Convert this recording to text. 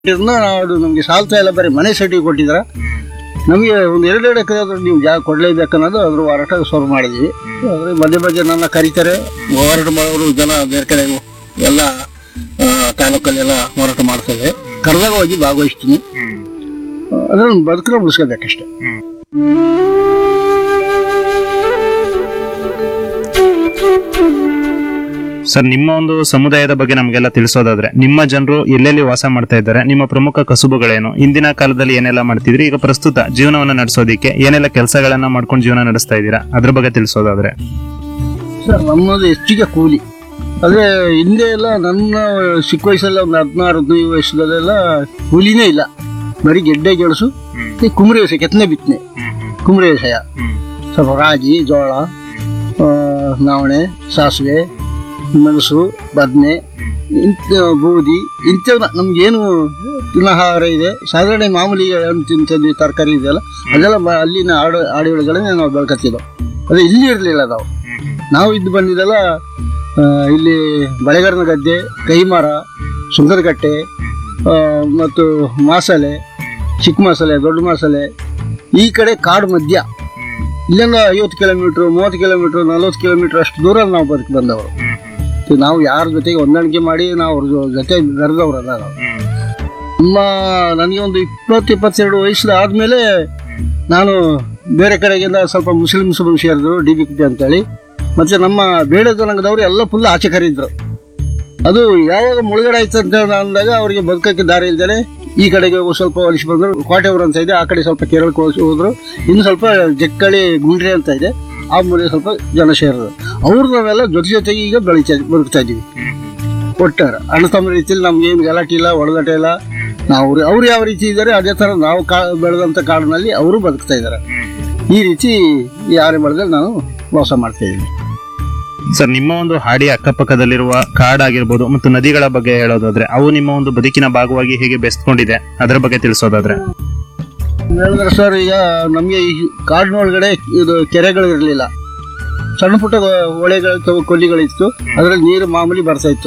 ಇದನ್ನ ಅದು ನಮಗೆ ಸಾಲ್ತಾ ಇಲ್ಲ ಬರೀ ಮನೆ ಸೈಟಿಗೆ ಕೊಟ್ಟಿದ್ರ ನಮಗೆ ಒಂದು ಎರಡೆರಡು ಎಕರೆ ಆದ್ರೂ ನೀವು ಜಾಗ ಕೊಡಲೇಬೇಕನ್ನೋದು ಅದ್ರ ಹೋರಾಟ ಶುರು ಮಾಡಿದ್ವಿ ಆದರೆ ಮಧ್ಯೆ ಮಧ್ಯೆ ನನ್ನ ಕರೀತಾರೆ ಹೋರಾಟ ಮಾಡೋರು ಜನ ಬೇರೆ ಕಡೆ ಎಲ್ಲ ಆ, ತಾಲೂಕಲ್ಲೆಲ್ಲ ಹೋರಾಟ ಮಾಡ್ತೇವೆ ಕರೆದಾಗ ಹೋಗಿ ಭಾಗವಹಿಸ್ತೀನಿ ಅದ್ರಲ್ಲಿ ಬದುಕನ್ನ ಉಳಿಸ್ಕೋಬೇಕಷ್ಟೆ ಸರ್ ನಿಮ್ಮ ಒಂದು ಸಮುದಾಯದ ಬಗ್ಗೆ ನಮಗೆಲ್ಲ ತಿಳಿಸೋದಾದ್ರೆ ನಿಮ್ಮ ಜನರು ಎಲ್ಲೆಲ್ಲಿ ವಾಸ ಮಾಡ್ತಾ ಇದ್ದಾರೆ ನಿಮ್ಮ ಪ್ರಮುಖ ಕಸುಬುಗಳೇನು ಇಂದಿನ ಕಾಲದಲ್ಲಿ ಏನೆಲ್ಲ ಮಾಡ್ತಿದ್ರಿ ಈಗ ಪ್ರಸ್ತುತ ಜೀವನವನ್ನ ನಡೆಸೋದಿಕ್ಕೆ ಏನೆಲ್ಲ ಕೆಲಸಗಳನ್ನ ಮಾಡ್ಕೊಂಡು ಜೀವನ ನಡೆಸ್ತಾ ಇದ್ದೀರಾ ಅದ್ರ ಬಗ್ಗೆ ತಿಳಿಸೋದಾದ್ರೆ ಸರ್ ನಮ್ಮದು ಹೆಚ್ಚಿಗೆ ಕೂಲಿ ಅದೇ ಹಿಂದೆ ಎಲ್ಲ ನನ್ನ ಚಿಕ್ಕ ವಯಸ್ಸಲ್ಲ ಒಂದು ಹದಿನಾರು ಹದಿನೈದು ವಯಸ್ಸಲ್ಲೆಲ್ಲ ಕೂಲಿನೇ ಇಲ್ಲ ಬರೀ ಗೆಡ್ಡೆ ಗೆಣಸು ಈ ಕುಂಬರಿ ವ್ಯವಸಾಯ ಕೆತ್ತನೆ ಬಿತ್ತನೆ ಕುಂಬರಿ ವ್ಯವಸಾಯ ಸ್ವಲ್ಪ ರಾಗಿ ಜೋಳ ಆ, ನವಣೆ ಸಾಸಿವೆ ಮೆಣಸು ಬದನೆ ಇಂಥ ಬೂದಿ ಇಂಥವನ್ನ ನಮ್ಗೇನು ತಿನ್ನಹಾರ ಇದೆ ಸಾಧಾರಣ ಮಾಮೂಲಿ ಏನು ತಿಂತಿದ್ವಿ ತರಕಾರಿ ಇದೆಯಲ್ಲ ಅದೆಲ್ಲ ಬ- ಅಲ್ಲಿನ ಆಡು ಆಡಿಗಳನ್ನೇ ನಾವು ಬೆಳ್ಕೊತಿದ್ದೋ ಅದೇ ಇಲ್ಲಿ ಇರಲಿಲ್ಲ ನಾವು ನಾವು ಇದ್ದು ಬಂದಿದ್ದೆಲ್ಲ ಆ, ಇಲ್ಲಿ ಬಳೆಗಾರನ ಗದ್ದೆ ಕೈಮರ ಸುಂದರಗಟ್ಟೆ ಆ, ಮತ್ತು ಮಾಸಲೆ ಚಿಕ್ಕ ಮಾಸಲೆ ದೊಡ್ಡ ಮಾಸಲೆ ಈ ಕಡೆ ಕಾಡು ಮಧ್ಯ ಇಲ್ಲಿಂದ ಐವತ್ತು ಕಿಲೋಮೀಟ್ರು ಮೂವತ್ತು ಕಿಲೋಮೀಟ್ರು ನಲ್ವತ್ತು ಕಿಲೋಮೀಟ್ರ್ ಅಷ್ಟು ದೂರ ನಾವು ಬದುಕಿ ಬಂದವರು ಮತ್ತೆ ನಾವು ಯಾರ ಜೊತೆಗೆ ಹೊಂದಾಣಿಕೆ ಮಾಡಿ ನಾವು ಅವ್ರ ಜೊ- ಜೊತೆ ಬೆರೆದವರಲ್ಲ ನಾವು ನಮ್ಮ ನನಗೆ ಒಂದು ಇಪ್ಪತ್ತು ಇಪ್ಪತ್ತೆರಡು ವಯಸ್ಸು ಆದಮೇಲೆ ನಾನು ಬೇರೆ ಕಡೆಗಿಂದ ಸ್ವಲ್ಪ ಮುಸ್ಲಿಮ್ಸ್ ಬಂದು ಸೇರಿದ್ರು ಡಿ ಬಿ ಕುಟಿ ಅಂತೇಳಿ ಮತ್ತೆ ನಮ್ಮ ಬೇಡ ಜನಾಂಗದವರು ಎಲ್ಲ ಫುಲ್ ಆಚೆ ಕರೀದ್ರು ಅದು ಯಾವಾಗ ಮುಳುಗಡೆ ಆಯ್ತು ಅಂತ ಅಂದಾಗ ಅವರಿಗೆ ಬದುಕಕ್ಕೆ ದಾರಿ ಇಲ್ದೇನೆ ಈ ಕಡೆಗೆ ಒಬ್ಬ ಸ್ವಲ್ಪ ಒಲಿಸಿ ಬಂದರು ಕೋಟೆವರು ಅಂತ ಇದೆ ಆ ಕಡೆ ಸ್ವಲ್ಪ ಕೇರಳಕ್ಕೆ ಹೋಗಿ ಹೋದ್ರು ಇನ್ನು ಸ್ವಲ್ಪ ಜಕ್ಕಳಿ ಗುಂಡ್ರೆ ಅಂತ ಇದೆ ಆ ಮೂಲೆ ಸ್ವಲ್ಪ ಜನ ಸೇರಿದ್ರು ಅವ್ರು ನಾವೆಲ್ಲ ಜೊತೆ ಜೊತೆಗೆ ಈಗ ಬೆಳಿತಾ ಬದುಕ್ತಾ ಇದ್ದೀವಿ ಒಟ್ಟಾರೆ ಅಣ್ಣ ತಮ್ಮ ರೀತಿಯಲ್ಲಿ ನಮ್ಗೇನು ಗಲಾಟೆ ಇಲ್ಲ ಹೊಡೆದಾಟ ಇಲ್ಲ ನಾವು ಅವ್ರು ಯಾವ ರೀತಿ ಇದ್ದಾರೆ ಅದೇ ಥರ ನಾವು ಕಾ ಬೆಳೆದಂಥ ಕಾಡಿನಲ್ಲಿ ಅವರು ಬದುಕ್ತಾ ಇದ್ದಾರೆ ಈ ರೀತಿ ಈ ಆರೆಮಳದಲ್ಲಿ ನಾನು ವಾಸ ಮಾಡ್ತಾ ಇದ್ದೀನಿ ಸರ್ ನಿಮ್ಮ ಒಂದು ಹಾಡಿ ಅಕ್ಕಪಕ್ಕದಲ್ಲಿರುವ ಕಾಡಾಗಿರ್ಬೋದು ಮತ್ತು ನದಿಗಳ ಬಗ್ಗೆ ಹೇಳೋದಾದ್ರೆ ಅವು ನಿಮ್ಮ ಒಂದು ಬದುಕಿನ ಭಾಗವಾಗಿ ಹೇಗೆ ಬೆಸ್ತ್ಕೊಂಡಿದೆ ಅದರ ಬಗ್ಗೆ ತಿಳಿಸೋದಾದ್ರೆ ಹೇಳಿದ್ರೆ ಸರ್ ಈಗ ನಮಗೆ ಈ ಕಾಡಿನೊಳಗಡೆ ಇದು ಕೆರೆಗಳು ಇರಲಿಲ್ಲ ಸಣ್ಣ ಪುಟ್ಟ ಹೊಳೆಗಳು ಕೊಲ್ಲಿಗಳಿತ್ತು ಅದರಲ್ಲಿ ನೀರು ಮಾಮೂಲಿ ಬರ್ತಾ ಇತ್ತು